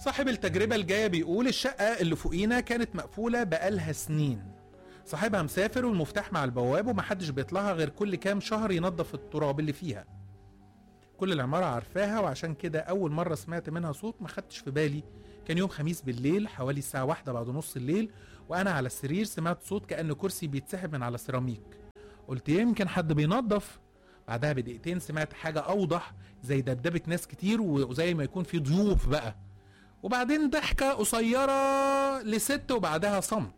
صاحب التجربة الجاية بيقول الشقة اللي فوقينا كانت مقفولة بقالها سنين صاحبها مسافر والمفتاح مع البواب ومحدش بيطلعها غير كل كام شهر ينظف التراب اللي فيها كل العمارة عارفاها وعشان كده أول مرة سمعت منها صوت ما خدتش في بالي كان يوم خميس بالليل حوالي الساعة واحدة بعد نص الليل وأنا على السرير سمعت صوت كأن كرسي بيتسحب من على سيراميك قلت يمكن حد بينظف بعدها بدقيقتين سمعت حاجة أوضح زي دبدبة ناس كتير وزي ما يكون في ضيوف بقى وبعدين ضحكة قصيرة لست وبعدها صمت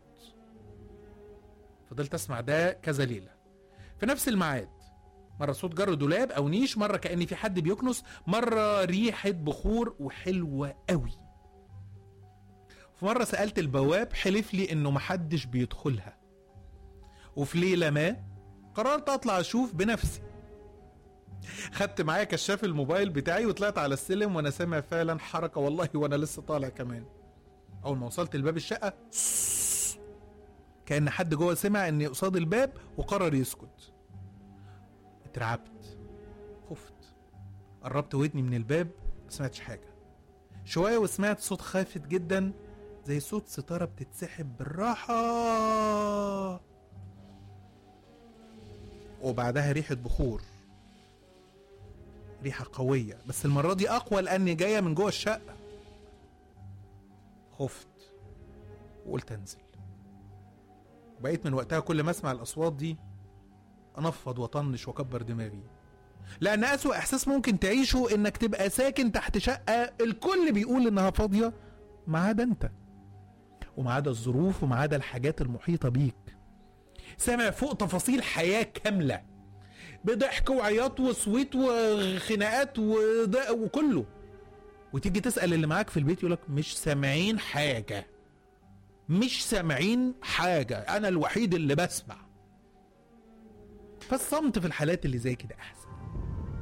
فضلت أسمع ده كذا ليلة في نفس الميعاد مرة صوت جر دولاب أو نيش مرة كأن في حد بيكنس مرة ريحة بخور وحلوة قوي في مرة سألت البواب حلف لي إنه محدش بيدخلها وفي ليلة ما قررت أطلع أشوف بنفسي خدت معايا كشاف الموبايل بتاعي وطلعت على السلم وانا سامع فعلا حركه والله وانا لسه طالع كمان اول ما وصلت لباب الشقه كان حد جوه سمع اني قصاد الباب وقرر يسكت اترعبت خفت قربت ودني من الباب ما سمعتش حاجه شويه وسمعت صوت خافت جدا زي صوت ستاره بتتسحب بالراحه وبعدها ريحه بخور ريحة قوية بس المرة دي أقوى لأني جاية من جوه الشقة خفت وقلت أنزل وبقيت من وقتها كل ما أسمع الأصوات دي أنفض وأطنش وأكبر دماغي لأن أسوأ إحساس ممكن تعيشه إنك تبقى ساكن تحت شقة الكل بيقول إنها فاضية ما عدا أنت وما عدا الظروف وما عدا الحاجات المحيطة بيك سامع فوق تفاصيل حياة كاملة بضحك وعياط وصويت وخناقات وده وكله وتيجي تسأل اللي معاك في البيت يقولك مش سامعين حاجة مش سامعين حاجة أنا الوحيد اللي بسمع فالصمت في الحالات اللي زي كده أحسن